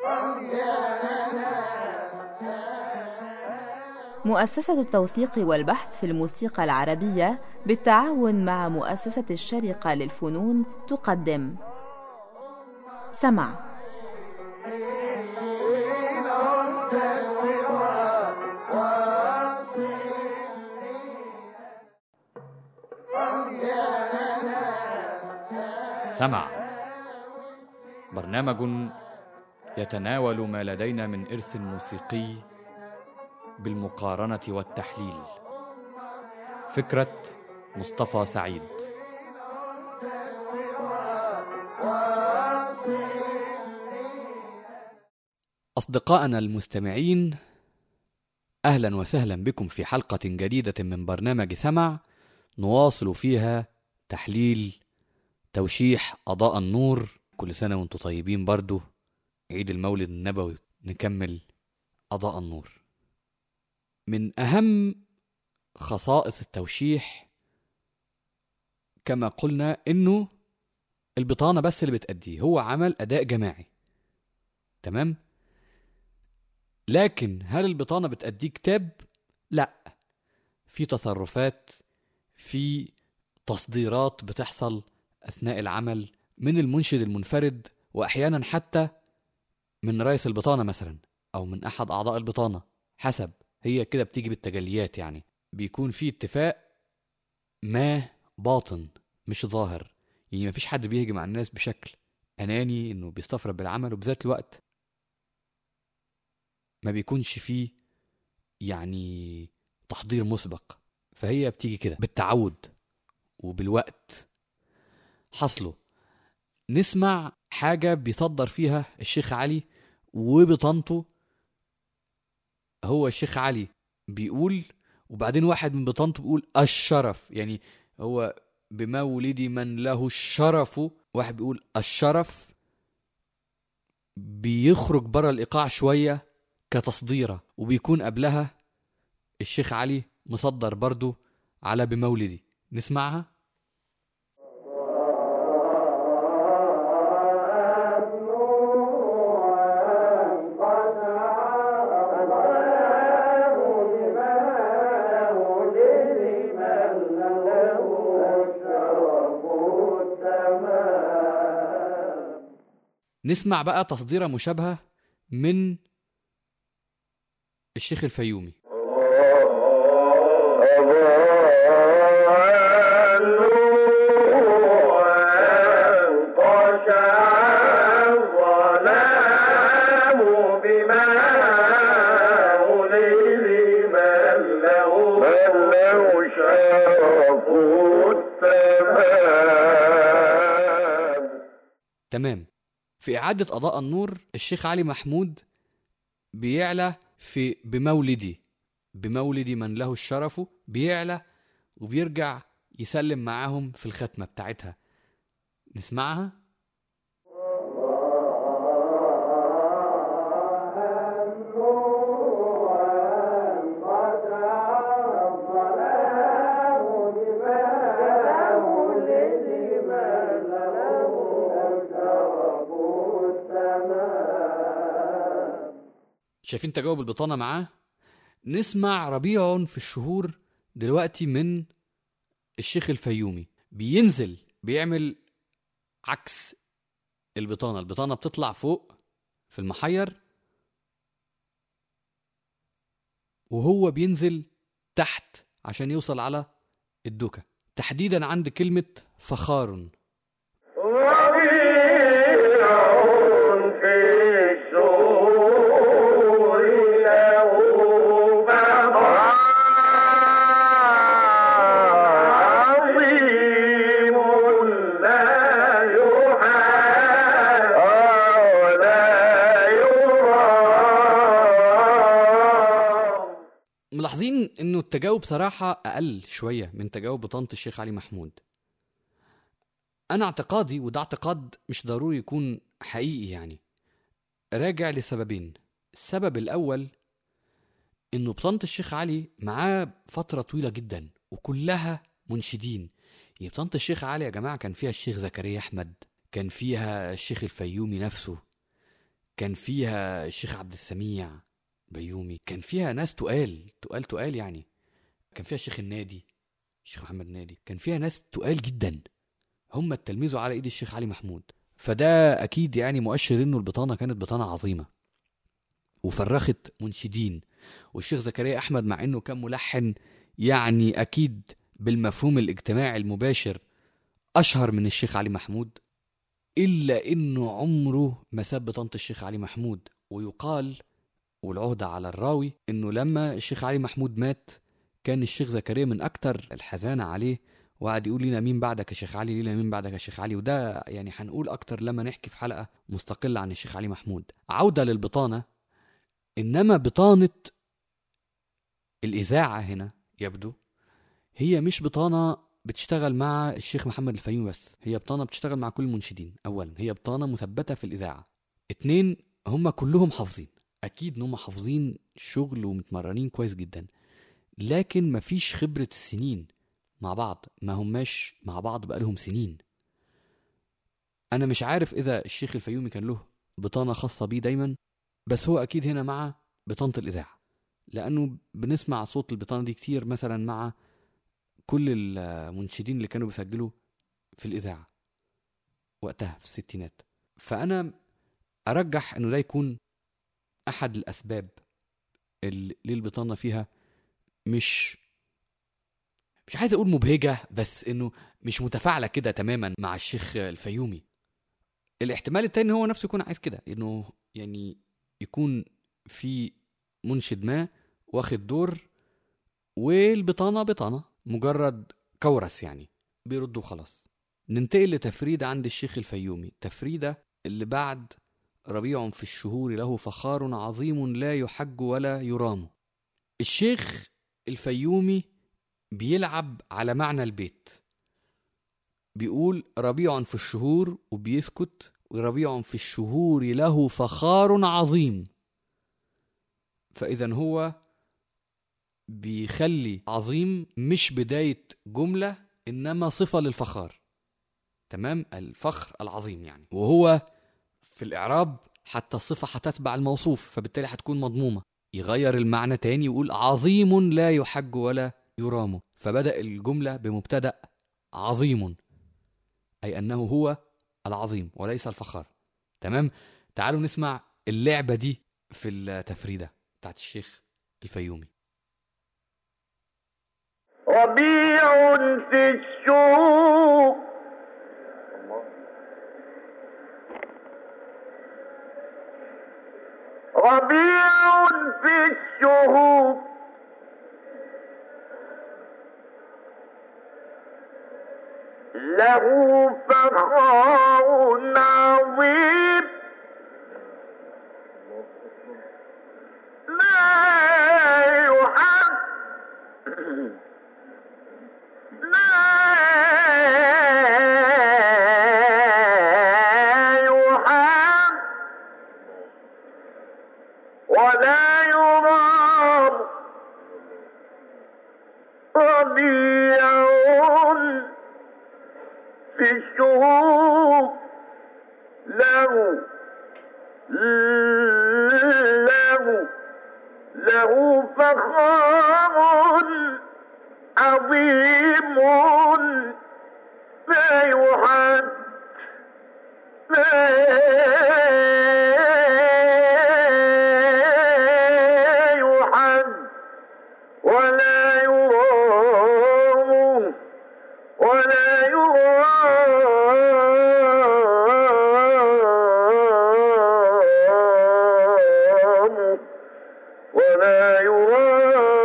مؤسسة التوثيق والبحث في الموسيقى العربية بالتعاون مع مؤسسة الشرقة للفنون تقدم سمع سمع برنامج يتناول ما لدينا من إرث موسيقي بالمقارنة والتحليل فكرة مصطفى سعيد أصدقائنا المستمعين أهلا وسهلا بكم في حلقة جديدة من برنامج سمع نواصل فيها تحليل توشيح أضاء النور كل سنة وانتم طيبين برضو عيد المولد النبوي نكمل أضاء النور من أهم خصائص التوشيح كما قلنا إنه البطانة بس اللي بتأديه هو عمل أداء جماعي تمام لكن هل البطانة بتأديه كتاب؟ لا في تصرفات في تصديرات بتحصل أثناء العمل من المنشد المنفرد وأحيانا حتى من رئيس البطانة مثلا أو من أحد أعضاء البطانة حسب هي كده بتيجي بالتجليات يعني بيكون في اتفاق ما باطن مش ظاهر يعني مفيش حد بيهجم على الناس بشكل أناني إنه بيستفرد بالعمل وبذات الوقت ما بيكونش فيه يعني تحضير مسبق فهي بتيجي كده بالتعود وبالوقت حصله نسمع حاجة بيصدر فيها الشيخ علي وبطنته هو الشيخ علي بيقول وبعدين واحد من بطنته بيقول الشرف يعني هو بمولد من له الشرف واحد بيقول الشرف بيخرج بره الايقاع شويه كتصديره وبيكون قبلها الشيخ علي مصدر برضو على بمولدي نسمعها نسمع بقى تصديرة مشابهة من الشيخ الفيومي تمام في إعادة أضاء النور الشيخ علي محمود بيعلى في بمولدي بمولدي من له الشرف بيعلى وبيرجع يسلم معاهم في الختمة بتاعتها نسمعها شايفين تجاوب البطانة معاه نسمع ربيع في الشهور دلوقتي من الشيخ الفيومي بينزل بيعمل عكس البطانة البطانة بتطلع فوق في المحير وهو بينزل تحت عشان يوصل على الدوكة تحديدا عند كلمة فخار ملاحظين انه التجاوب صراحة اقل شوية من تجاوب بطانة الشيخ علي محمود انا اعتقادي وده اعتقاد مش ضروري يكون حقيقي يعني راجع لسببين السبب الاول انه بطانة الشيخ علي معاه فترة طويلة جدا وكلها منشدين يعني بطانة الشيخ علي يا جماعة كان فيها الشيخ زكريا احمد كان فيها الشيخ الفيومي نفسه كان فيها الشيخ عبد السميع بيومي كان فيها ناس تقال تقال تقال يعني كان فيها الشيخ النادي الشيخ محمد نادي كان فيها ناس تقال جدا هم التلميذوا على ايد الشيخ علي محمود فده اكيد يعني مؤشر انه البطانه كانت بطانه عظيمه وفرخت منشدين والشيخ زكريا احمد مع انه كان ملحن يعني اكيد بالمفهوم الاجتماعي المباشر اشهر من الشيخ علي محمود الا انه عمره ما ساب بطانه الشيخ علي محمود ويقال والعهدة على الراوي انه لما الشيخ علي محمود مات كان الشيخ زكريا من اكتر الحزانة عليه وقعد يقول لنا مين بعدك يا شيخ علي لينا مين بعدك يا شيخ علي وده يعني هنقول اكتر لما نحكي في حلقة مستقلة عن الشيخ علي محمود عودة للبطانة انما بطانة الاذاعة هنا يبدو هي مش بطانة بتشتغل مع الشيخ محمد الفيوم بس هي بطانة بتشتغل مع كل المنشدين اولا هي بطانة مثبتة في الاذاعة اتنين هم كلهم حافظين اكيد ان هم حافظين الشغل ومتمرنين كويس جدا لكن مفيش خبرة السنين مع بعض ما هماش مع بعض بقالهم سنين انا مش عارف اذا الشيخ الفيومي كان له بطانة خاصة بيه دايما بس هو اكيد هنا مع بطانة الاذاعة لانه بنسمع صوت البطانة دي كتير مثلا مع كل المنشدين اللي كانوا بيسجلوا في الاذاعة وقتها في الستينات فانا ارجح انه ده يكون احد الاسباب اللي ليه البطانه فيها مش مش عايز اقول مبهجه بس انه مش متفاعله كده تماما مع الشيخ الفيومي الاحتمال التاني هو نفسه يكون عايز كده انه يعني يكون في منشد ما واخد دور والبطانه بطانه مجرد كورس يعني بيردوا خلاص ننتقل لتفريدة عند الشيخ الفيومي تفريدة اللي بعد ربيع في الشهور له فخار عظيم لا يحج ولا يرام الشيخ الفيومي بيلعب على معنى البيت بيقول ربيع في الشهور وبيسكت وربيع في الشهور له فخار عظيم فإذا هو بيخلي عظيم مش بداية جملة إنما صفة للفخار تمام الفخر العظيم يعني وهو في الإعراب حتى الصفة هتتبع الموصوف فبالتالي هتكون مضمومة يغير المعنى تاني يقول عظيم لا يحج ولا يرام فبدأ الجملة بمبتدأ عظيم أي أنه هو العظيم وليس الفخار تمام تعالوا نسمع اللعبة دي في التفريدة بتاعت الشيخ الفيومي ربيع في الشوق ربيع في الشهور له فخار عظيم لا يحب لا يحب ولا يرام ربيع في الشهور له له له فخار عظيم لا يحد لا يحد ولا يرام ولا يرام ولا يرام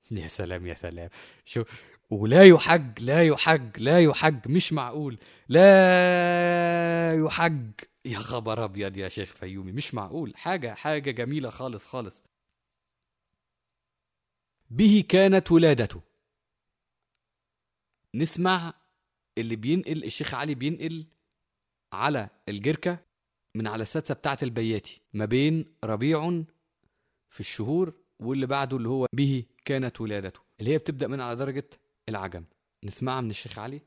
يا سلام يا سلام شو ولا يحج لا يحج لا يحج مش معقول لا يحج يا خبر ابيض يا شيخ فيومي مش معقول حاجه حاجه جميله خالص خالص به كانت ولادته نسمع اللي بينقل الشيخ علي بينقل على الجركة من على السادسة بتاعة البياتي ما بين ربيع في الشهور واللي بعده اللي هو به كانت ولادته اللي هي بتبدأ من على درجة العجم نسمعها من الشيخ علي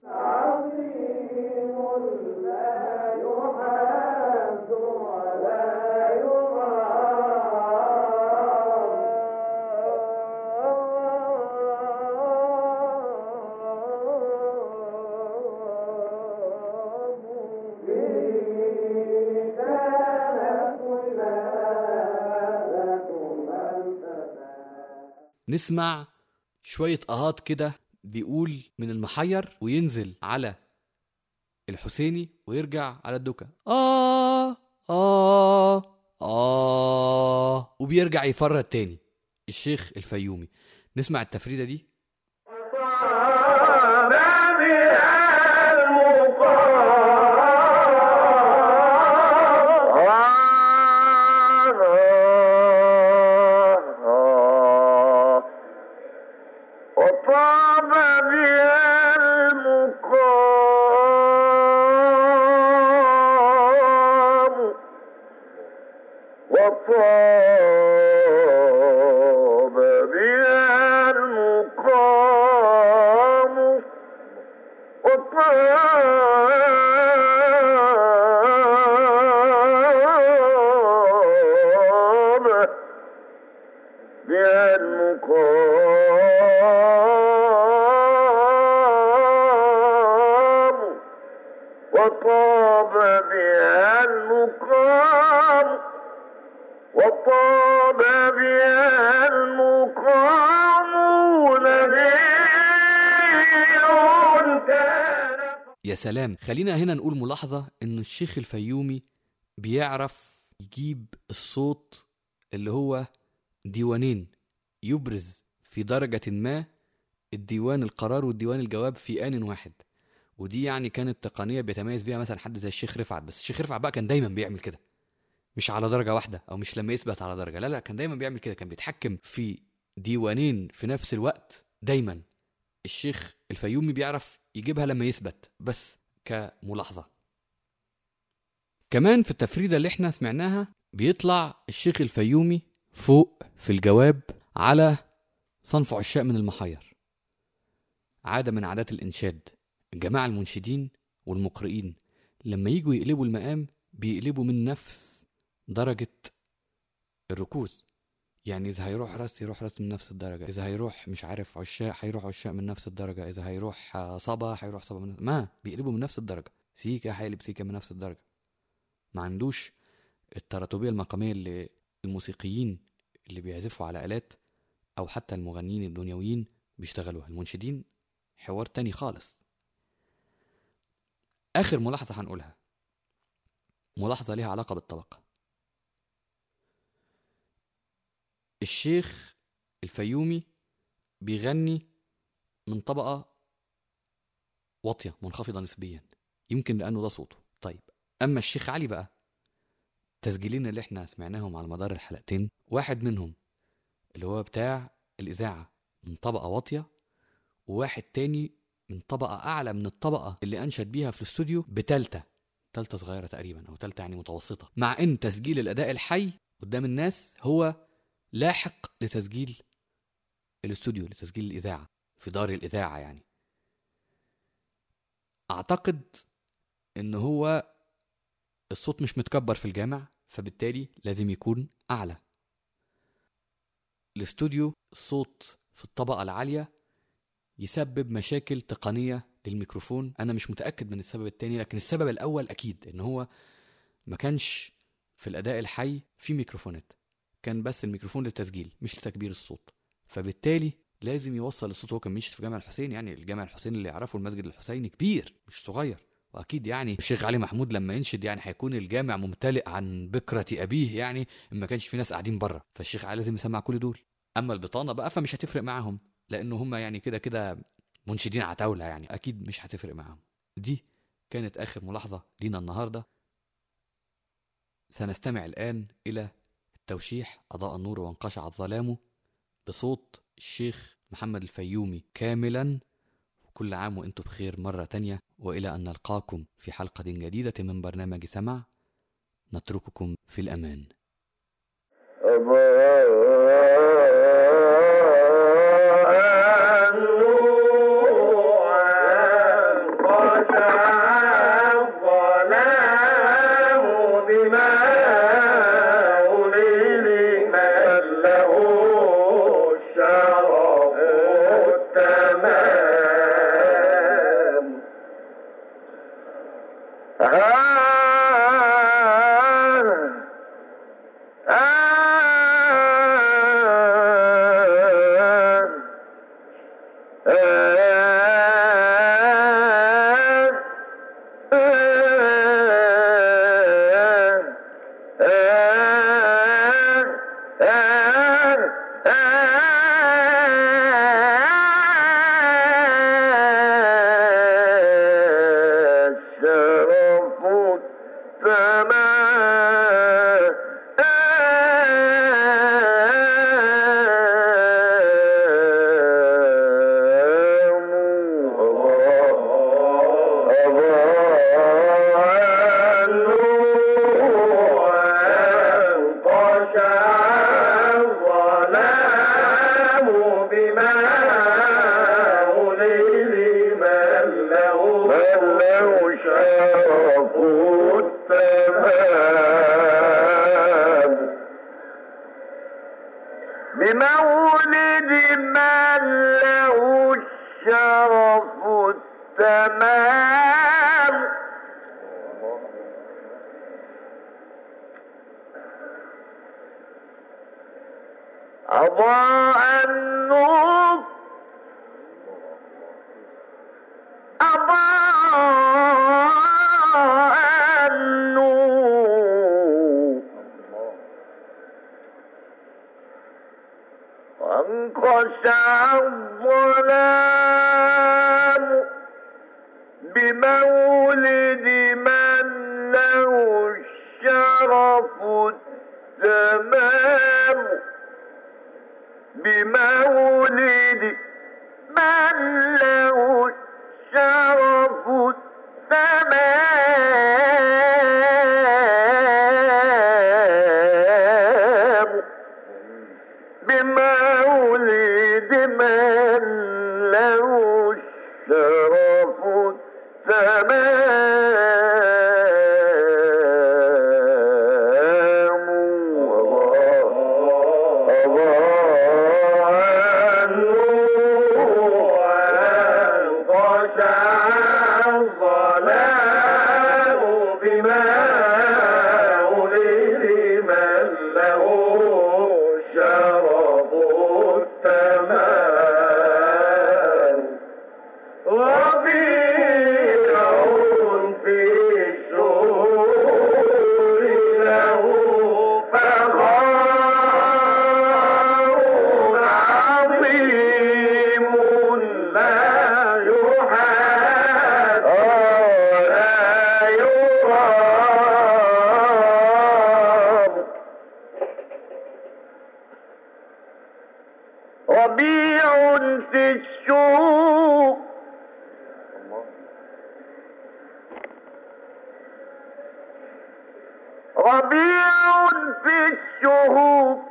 نسمع شوية آهات كده بيقول من المحير وينزل على الحسيني ويرجع على الدكة آه آه آه وبيرجع يفرد تاني الشيخ الفيومي نسمع التفريدة دي وطاب بها المقام وطاب بها المقام وطاب بها المقام وطاب بها المقام وطاب بها المقام نبي كان يا سلام خلينا هنا نقول ملاحظة إن الشيخ الفيومي بيعرف يجيب الصوت اللي هو ديوانين يبرز في درجة ما الديوان القرار والديوان الجواب في آن واحد ودي يعني كانت تقنية بيتميز بيها مثلا حد زي الشيخ رفعت بس الشيخ رفعت بقى كان دايما بيعمل كده مش على درجة واحدة أو مش لما يثبت على درجة لا لا كان دايما بيعمل كده كان بيتحكم في ديوانين في نفس الوقت دايما الشيخ الفيومي بيعرف يجيبها لما يثبت بس كملاحظة كمان في التفريدة اللي احنا سمعناها بيطلع الشيخ الفيومي فوق في الجواب على صنف عشاء من المحير عادة من عادات الإنشاد الجماعة المنشدين والمقرئين لما يجوا يقلبوا المقام بيقلبوا من نفس درجة الركوز يعني إذا هيروح رأس يروح رأس من نفس الدرجة إذا هيروح مش عارف عشاء هيروح عشاء من نفس الدرجة إذا هيروح آه، صبا هيروح صبا من ما بيقلبوا من نفس الدرجة سيكا هيقلب سيكا من نفس الدرجة ما عندوش التراتبية المقامية اللي الموسيقيين اللي بيعزفوا على آلات أو حتى المغنيين الدنيويين بيشتغلوها المنشدين حوار تاني خالص آخر ملاحظة هنقولها ملاحظة ليها علاقة بالطبقة الشيخ الفيومي بيغني من طبقة واطية منخفضة نسبيا يمكن لأنه ده صوته طيب أما الشيخ علي بقى التسجيلين اللي احنا سمعناهم على مدار الحلقتين واحد منهم اللي هو بتاع الإذاعة من طبقة واطية وواحد تاني من طبقة أعلى من الطبقة اللي أنشد بيها في الاستوديو بتالتة تالتة صغيرة تقريبا أو تالتة يعني متوسطة مع إن تسجيل الأداء الحي قدام الناس هو لاحق لتسجيل الاستوديو لتسجيل الإذاعة في دار الإذاعة يعني أعتقد إن هو الصوت مش متكبر في الجامع فبالتالي لازم يكون أعلى الاستوديو الصوت في الطبقة العالية يسبب مشاكل تقنية للميكروفون أنا مش متأكد من السبب التاني لكن السبب الأول أكيد إن هو ما كانش في الأداء الحي في ميكروفونات كان بس الميكروفون للتسجيل مش لتكبير الصوت فبالتالي لازم يوصل الصوت هو كان مشي في جامع الحسين يعني الجامع الحسين اللي يعرفه المسجد الحسيني كبير مش صغير واكيد يعني الشيخ علي محمود لما ينشد يعني هيكون الجامع ممتلئ عن بكرة ابيه يعني إن ما كانش في ناس قاعدين بره فالشيخ علي لازم يسمع كل دول اما البطانه بقى فمش هتفرق معاهم لانه هم يعني كده كده منشدين عتاوله يعني اكيد مش هتفرق معاهم دي كانت اخر ملاحظه لينا النهارده سنستمع الان الى التوشيح اضاء النور وانقشع الظلام بصوت الشيخ محمد الفيومي كاملا كل عام وانتم بخير مرة تانية وإلى أن نلقاكم في حلقة جديدة من برنامج سمع نترككم في الأمان بمولد من له الشرف التمام أضاء النور أضاء النور وانقشع الظلام بمولد من له الشرف التمام بمولد من له الشرف التمام بمولد من له الشرف التمام أضاء النور وانقشع الظلام بمولد من له شرف التمام ربيع في الشهور له فخار عظيم لا يحاد ولا يرام ربيع في الشهور ربيع في الشهور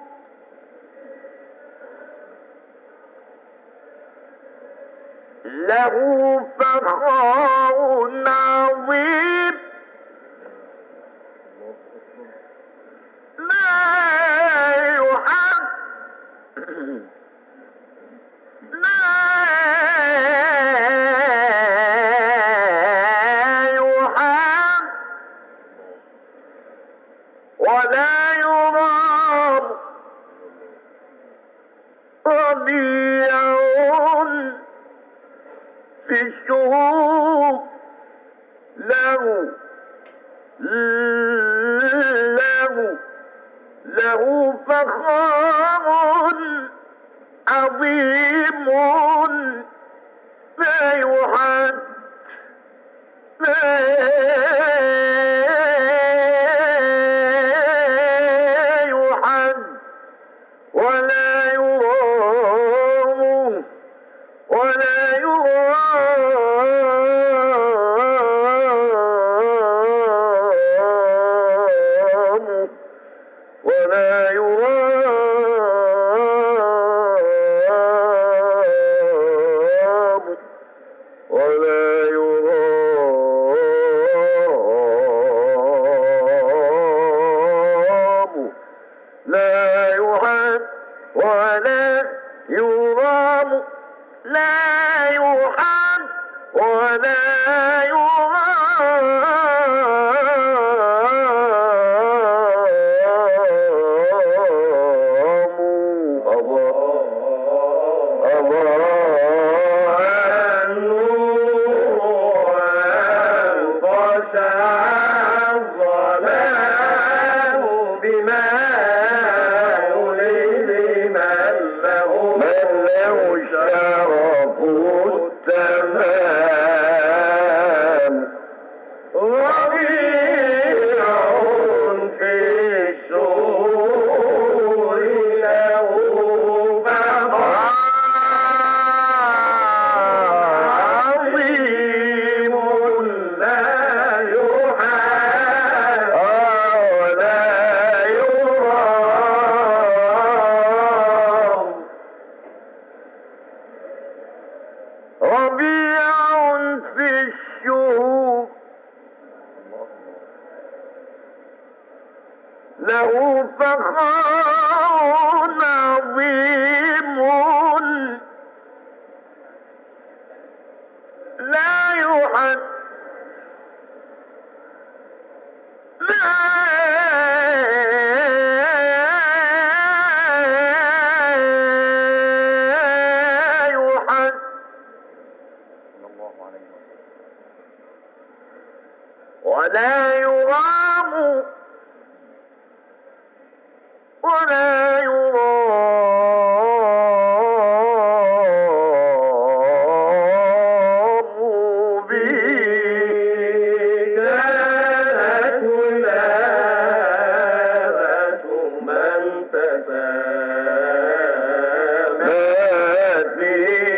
له فخار عظيم لا يحق لا يحق ولا يرام ربيع في الشهور له له له فخار عظيم ولا يرام ولا يرام ولا يرام ولا يرام لا يحد ولا يرام لا يحد ولا يرام من له شرف التمام ربيع في الشهور له بقاء عظيم لا يحال ولا يرام ربيع في الشهور له فخار عظيم لا يحد لا يحد ولا يرام ولا يرام به كانت ولادة من تسامى في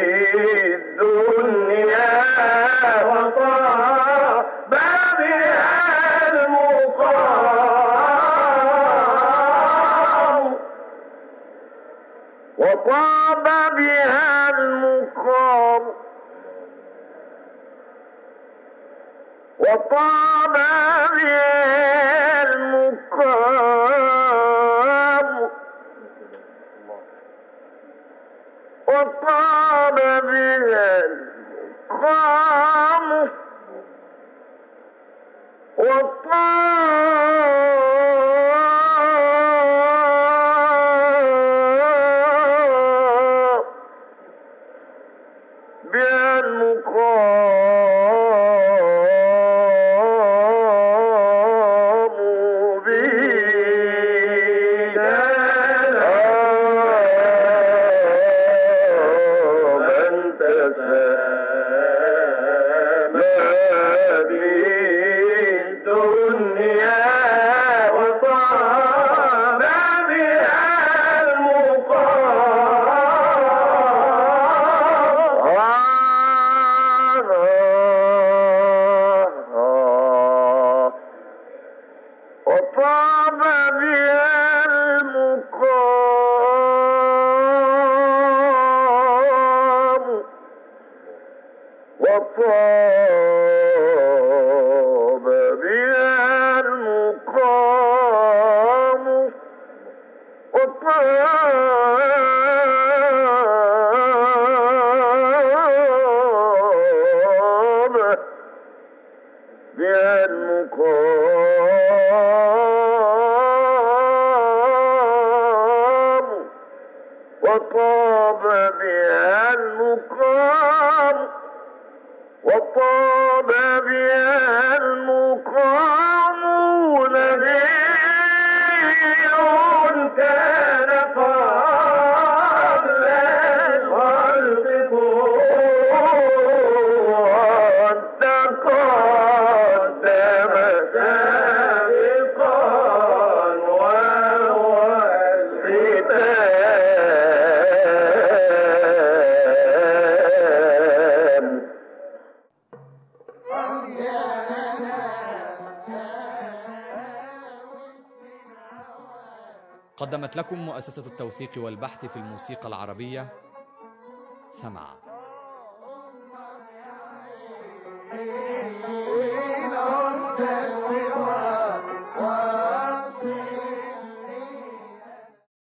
الدنيا وطاب بها المقام وطاب بها المقام وطاب بها المقام وطاب بها المقام وطاب بها المقام به من تسامى بالدنيا وطاب بها المقام وطاب بها المقام وطاب بها المقام وطاب بها المقام وطاب بها المقام وطاب بها المقام نبي كان قبل الخلق قد تقدم سابقا وهو الختام قدمت لكم مؤسسة التوثيق والبحث في الموسيقى العربية سمع Yeah.